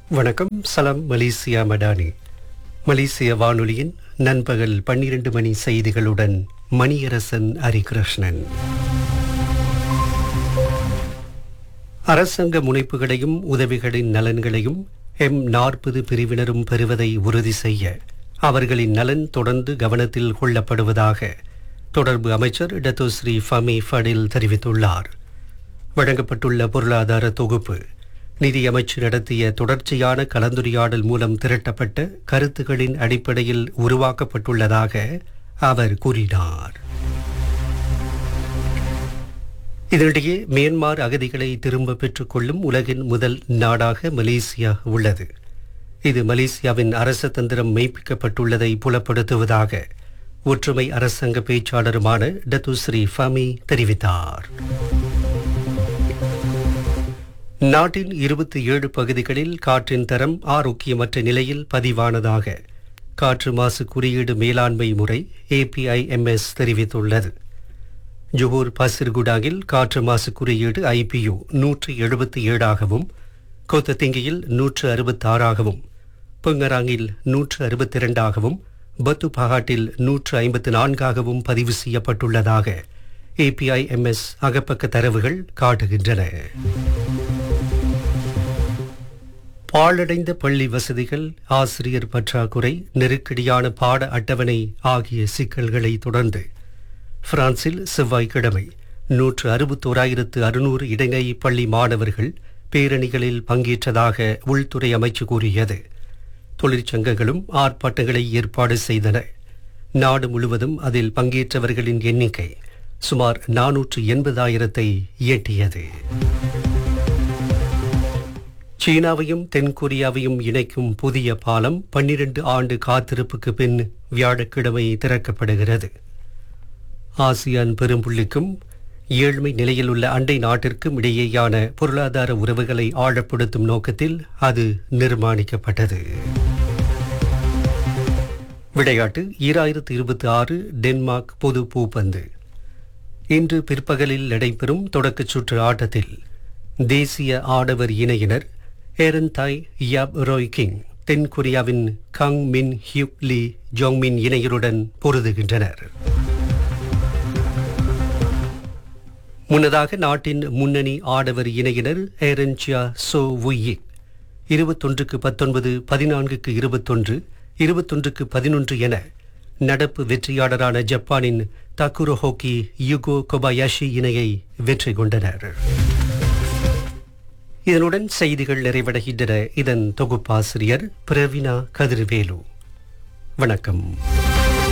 வணக்கம் சலாம் மலேசியா மடானி மலேசிய வானொலியின் நண்பகல் பன்னிரண்டு மணி செய்திகளுடன் மணியரசன் ஹரிகிருஷ்ணன் அரசாங்க முனைப்புகளையும் உதவிகளின் நலன்களையும் எம் நாற்பது பிரிவினரும் பெறுவதை உறுதி செய்ய அவர்களின் நலன் தொடர்ந்து கவனத்தில் கொள்ளப்படுவதாக தொடர்பு அமைச்சர் டத்தோஸ்ரீ ஃபமி ஃபடில் தெரிவித்துள்ளார் வழங்கப்பட்டுள்ள பொருளாதார தொகுப்பு நிதி அமைச்சு நடத்திய தொடர்ச்சியான கலந்துரையாடல் மூலம் திரட்டப்பட்ட கருத்துகளின் அடிப்படையில் உருவாக்கப்பட்டுள்ளதாக அவர் கூறினார் இதனிடையே மியான்மார் அகதிகளை திரும்ப பெற்றுக்கொள்ளும் உலகின் முதல் நாடாக மலேசியா உள்ளது இது மலேசியாவின் அரச தந்திரம் மெய்ப்பிக்கப்பட்டுள்ளதை புலப்படுத்துவதாக ஒற்றுமை அரசாங்க பேச்சாளருமான டத்துஸ்ரீ ஃபமி தெரிவித்தார் நாட்டின் இருபத்தி ஏழு பகுதிகளில் காற்றின் தரம் ஆரோக்கியமற்ற நிலையில் பதிவானதாக காற்று மாசு குறியீடு மேலாண்மை முறை ஏபிஐஎம்எஸ் தெரிவித்துள்ளது ஜொஹூர் பசிர்குடாகில் காற்று மாசு குறியீடு ஐபியு நூற்று எழுபத்தி ஏழாகவும் கோத்தத்திங்கியில் நூற்று அறுபத்தாறாகவும் புங்கராங்கில் நூற்று அறுபத்தி இரண்டாகவும் பத்து பகாட்டில் நூற்று ஐம்பத்து நான்காகவும் பதிவு செய்யப்பட்டுள்ளதாக ஏபிஐஎம்எஸ் அகப்பக்க தரவுகள் காட்டுகின்றன பாழடைந்த பள்ளி வசதிகள் ஆசிரியர் பற்றாக்குறை நெருக்கடியான பாட அட்டவணை ஆகிய சிக்கல்களை தொடர்ந்து பிரான்சில் செவ்வாய்க்கிழமை நூற்று அறுபத்தோராயிரத்து அறுநூறு இடைநிலை பள்ளி மாணவர்கள் பேரணிகளில் பங்கேற்றதாக உள்துறை அமைச்சு கூறியது தொழிற்சங்கங்களும் ஆர்ப்பாட்டங்களை ஏற்பாடு செய்தன நாடு முழுவதும் அதில் பங்கேற்றவர்களின் எண்ணிக்கை சுமார் நானூற்று எண்பதாயிரத்தை எட்டியது சீனாவையும் தென்கொரியாவையும் இணைக்கும் புதிய பாலம் பன்னிரண்டு ஆண்டு காத்திருப்புக்கு பின் வியாழக்கிழமை திறக்கப்படுகிறது ஆசியான் பெரும்புள்ளிக்கும் ஏழ்மை நிலையில் உள்ள அண்டை நாட்டிற்கும் இடையேயான பொருளாதார உறவுகளை ஆழப்படுத்தும் நோக்கத்தில் அது நிர்மாணிக்கப்பட்டது விளையாட்டு ஈராயிரத்து இருபத்தி ஆறு டென்மார்க் பொது பூப்பந்து இன்று பிற்பகலில் நடைபெறும் தொடக்கச் சுற்று ஆட்டத்தில் தேசிய ஆடவர் இணையினர் ஏரன் தாய் யாப் ரோய் கிங் தென்கொரியாவின் கங் மின் ஹியூக் லி ஜோங்மின் இணையருடன் பொருதுகின்றனர் முன்னதாக நாட்டின் முன்னணி ஆடவர் இணையினர் ஏரன்சியா சோ வுயிக் இருபத்தொன்றுக்கு பத்தொன்பது பதினான்குக்கு இருபத்தொன்று இருபத்தொன்றுக்கு பதினொன்று என நடப்பு வெற்றியாளரான ஜப்பானின் தக்குரோ ஹோக்கி யுகோ கொபாயாஷி இணையை வெற்றி கொண்டனர் இதனுடன் செய்திகள் நிறைவடைகின்றன இதன் தொகுப்பாசிரியர் பிரவீனா கதிர்வேலு வணக்கம்